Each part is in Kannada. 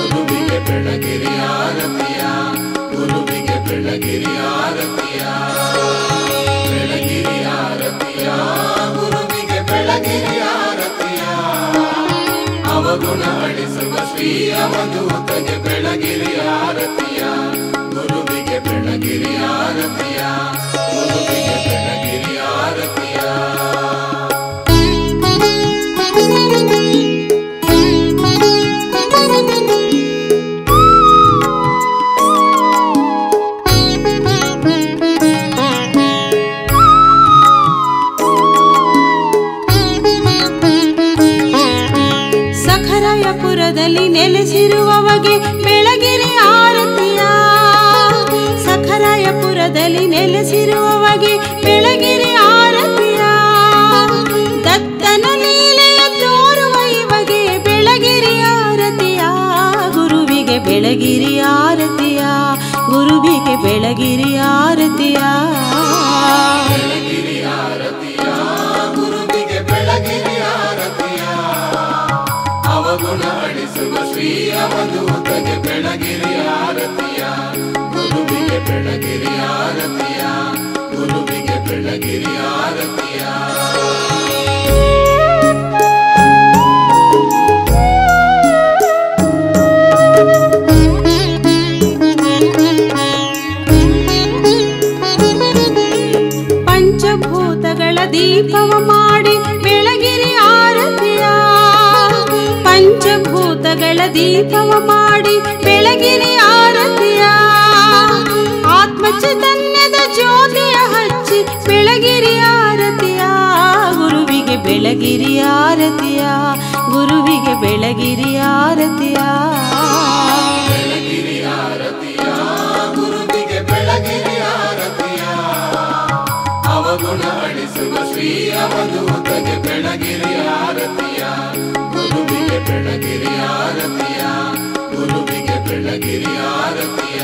ಗುರುವಿಗೆ ಬೆಳಗಿರಿ ಆರತಿಯ ಗುರುವಿಗೆ ಬೆಳಗಿರಿ ಆರತಿಯ ಬೆಳಗಿರಿ ಆರತಿಯ ಗುರುವಿಗೆ ಬೆಳಗಿರಿ ಆರತಿಯ ಅವಗುಣ ಅಳಿಸುವ ಶ್ರೀ ಅವಧೂತಗೆ ಬೆಳಗಿರಿ ಆರತಿಯ ಗುರುವಿಗೆ ಬೆಳಗಿರಿ ಆರತಿಯ ಗುರುವಿಗೆ ಬೆಳಗಿರಿ ಆರತಿಯ ಸಖರಾಯಪುರದಲ್ಲಿ ನೆಲೆಸಿರುವವಗೆ ಬೆಳಗಿರಿ ಆರತಿಯ ಸಖರಾಯಪುರದಲ್ಲಿ ನೆಲೆಸಿರುವವಗೆ ಬೆಳಗಿರಿ ಆರತಿಯ ದತ್ತನ ಲೀಲೆಯ ತೋರುವ ಇವಗೆ ಬೆಳಗಿರಿ ಆರತಿಯ ಗುರುವಿಗೆ ಬೆಳಗಿರಿ ಆರತಿಯ ಗುರುವಿಗೆ ಬೆಳಗಿರಿ ಆರತಿಯ ಬೆಳಗಿರಿ ಆರತಿಯ ಗುರುವಿಗೆ ಬೆಳಗಿರಿ ಆರತಿಯ ಅವಗುಣ ಅಳಿಸುವ ಶ್ರೀ ಅವಧೂತಗೆ ಬೆಳಗಿರಿ ಆರತಿಯ ಗುರುವಿಗೆ ಬೆಳಗಿರಿ ಆರತಿಯ ಗುರುವಿಗೆ ಬೆಳಗಿರಿ ಆರತಿಯ ಪಂಚಭೂತಗಳ ದೀಪವ ಮಾಡಿ ಬೆಳಗಿರಿ ಆರತಿಯ ಪಂಚಭೂತಗಳ ದೀಪವ ಮಾಡಿ ಬೆಳಗಿರಿ ಆರತಿಯ ಆತ್ಮಚೈತನ್ಯದ ಜ್ಯೋತಿಯ ಹಚ್ಚಿ ಬೆಳಗಿರಿ ಆರತಿಯ ಗುರುವಿಗೆ ಬೆಳಗಿರಿ ಆರತಿಯ ಗುರುವಿಗೆ ಬೆಳಗಿರಿ ಆರತಿಯ ಬೆಳಗಿರಿ ಆರತಿಯ ಗುರುವಿಗೆ ಬೆಳಗಿರಿ ಆರತಿಯ ಅವಗುಣ ಅಳಿಸುವ ಶ್ರೀ ಅವಧೂತಗೆ ಬೆಳಗಿರಿ ಆರತಿಯ ಗುರುವಿಗೆ ಬೆಳಗಿರಿ ಆರತಿಯ ಗುರುವಿಗೆ ಬೆಳಗಿರಿ ಆರತಿಯ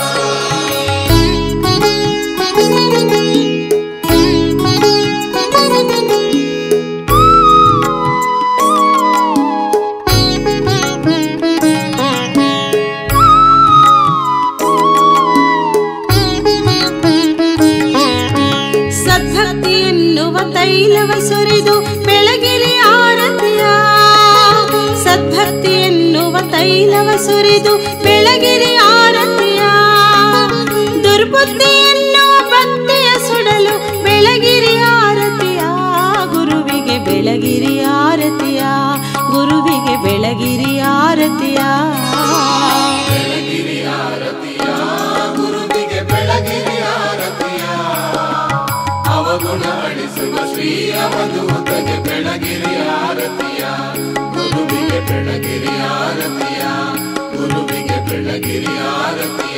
ಸದ್ಭಕ್ತಿ ಎನ್ನುವ ತೈಲವ ಸುರಿದು ಬೆಳಗಿರಿ ಆರತಿಯ ಸದ್ಭಕ್ತಿ ಎನ್ನುವ ತೈಲವ ಸುರಿದು ಬೆಳಗಿರಿ ಆರತಿಯ ದುರ್ಬುದ್ಧಿ ಎನ್ನುವ ಭಕ್ತಿಯ ಸುಡಲು ಬೆಳಗಿರಿ ಆರತಿಯ ಗುರುವಿಗೆ ಬೆಳಗಿರಿ ಆರತಿಯ ಗುರುವಿಗೆ ಬೆಳಗಿರಿ ಆರತಿಯ ಬೆಳಗಿರಿ ಆರತಿಯ ಗುರುವಿಗೆ ಬೆಳಗಿರಿ ಆರತಿಯ ಅವಗುಣ ಅಳಿಸುವ ಶ್ರೀ ಅವಧೂತಗೆ ಬೆಳಗಿರಿ ಆರತಿಯ ಗುರುವಿಗೆ ಬೆಳಗಿರಿ ಆರತಿಯ ಗುರುವಿಗೆ ಬೆಳಗಿರಿ ಆರತಿಯ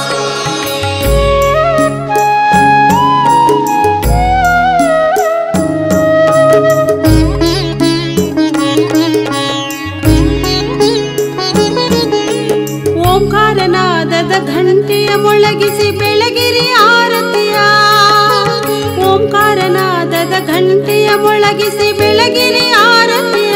ಓಂಕಾರನಾದದ ಘಂಟೆಯ ಮೊಳಗಿಸಿ ಬೆಳಗಿರಿ ಆರತಿಯ ಓಂಕಾರನಾದದ ಘಂಟೆಯ ಮೊಳಗಿಸಿ ಬೆಳಗಿರಿ ಆರತಿಯ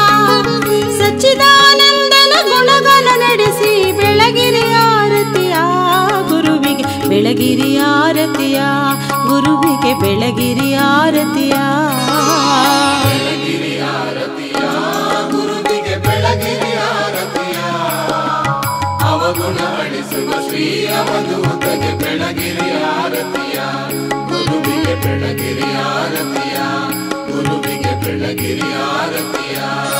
ಸಚ್ಚಿದಾನಂದನ ಗುಣಗಾನ ನಡೆಸಿ ಬೆಳಗಿರಿ ಆರತಿಯ ಗುರುವಿಗೆ ಬೆಳಗಿರಿ ಆರತಿಯ ಗುರುವಿಗೆ ಬೆಳಗಿರಿ ಆರತಿಯ ಬೆಳಗಿರಿ ಆರತಿಯ ಗುರುವಿಗೆ ಬೆಳಗಿರಿ ಆರತಿಯ ಅವಗುಣ ಅಳಿಸುವ ಶ್ರೀ ಅವಧೂತಗೆ ಬೆಳಗಿರಿ ಆರತಿಯ ಗುರುವಿಗೆ ಬೆಳಗಿರಿ ಆರತಿಯ ಗುರುವಿಗೆ ಬೆಳಗಿರಿ ಆರತಿಯ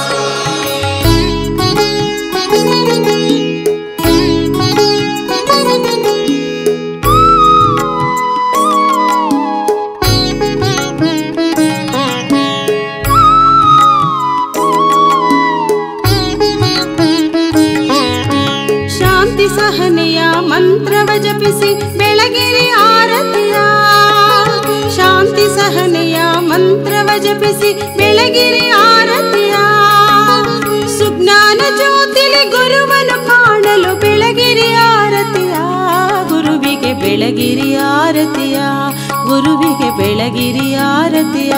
ಶಾಂತಿ ಸಹನೆಯ ಮಂತ್ರವ ಜಪಿಸಿ ಬೆಳಗಿರಿ ಆರತಿಯ ಶಾಂತಿ ಸಹನೆಯ ಮಂತ್ರವ ಜಪಿಸಿ ಬೆಳಗಿರಿ ಆರತಿಯ ಸುಜ್ಞಾನ ಜ್ಯೋತಿಲಿ ಗುರುವನು ಕಾಣಲು ಬೆಳಗಿರಿ ಆರತಿಯ ಗುರುವಿಗೆ ಬೆಳಗಿರಿ ಆರತಿಯ ಗುರುವಿಗೆ ಬೆಳಗಿರಿ ಆರತಿಯ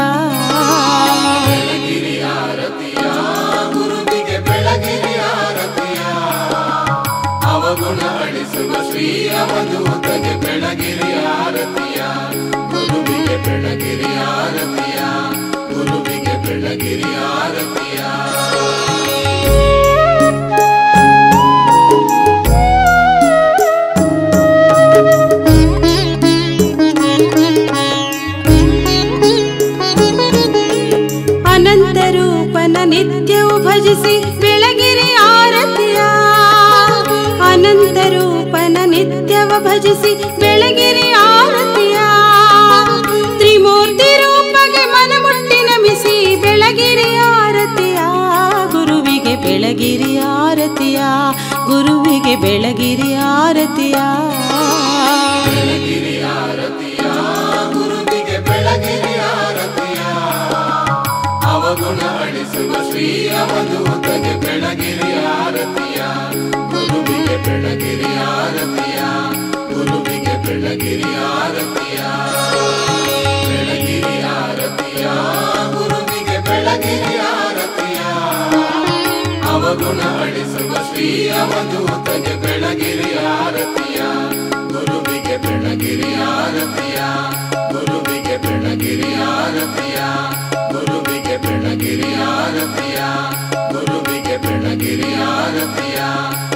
ಬೆಳಗಿರಿ ಆರತಿಯ ಗುರುವಿಗೆ ಬೆಳಗಿರಿ ಆರತಿಯ ಅವಗುಣ ಅಳಿಸುವ ಶ್ರೀ ಅವಧೂತಗೆ ಬೆಳಗಿರಿ ಆರತಿಯ ಗುರುವಿಗೆ ಬೆಳಗಿರಿ ಆರತಿಯ ಗುರುವಿಗೆ ಬೆಳಗಿರಿ ಆರತಿಯ ಅನಂತ ರೂಪನ ನಿತ್ಯವೂ ಭಜಿಸಿ ಬೆಳಗಿರಿ ಆರತಿಯ ಅನಂತ ರೂಪನ ನಿತ್ಯವ ಭಜಿಸಿ ಬೆಳಗಿರಿ ಆರತಿಯ ತ್ರಿಮೂರ್ತಿ ರೂಪಗೆ ಮನಮುಟ್ಟಿ ನಮಿಸಿ ಬೆಳಗಿರಿ ಆರತಿಯ ಗುರುವಿಗೆ ಬೆಳಗಿರಿ ಆರತಿಯ ಗುರುವಿಗೆ ಬೆಳಗಿರಿ ಆರತಿಯ ಬೆಳಗಿರಿ ಆರತಿಯ ಗುರುವಿಗೆ ಬೆಳಗಿರಿ ಆರತಿಯ ಅವಗುಣ ಅಳಿಸುವ ಶ್ರೀ ಅವಧೂತಗೆ ಬೆಳಗಿರಿ ಆರತಿಯ ಗುರುವಿಗೆ ಬೆಳಗಿರಿ ಆರತಿಯ ಗುರುವಿಗೆ ಬೆಳಗಿರಿ ಆರತಿಯ ಬೆಳಗಿರಿ ಆರತಿಯ ಗುರುವಿಗೆ ಬೆಳಗಿರಿ ಆರತಿಯ ಅವಗುಣ ಅಳಿಸುವ ಶ್ರೀ ಅವಧೂತಗೆ ಬೆಳಗಿರಿ ಆರತಿಯ ಗುರುವಿಗೆ ಬೆಳಗಿರಿ ಆರತಿಯ ಗುರುವಿಗೆ ಬೆಳಗಿರಿ ಆರತಿಯ ಗುರುವಿಗೆ ಬೆಳಗಿರಿ ಆರತಿಯ ಗುರುವಿಗೆ ಬೆಳಗಿರಿ ಆರತಿಯ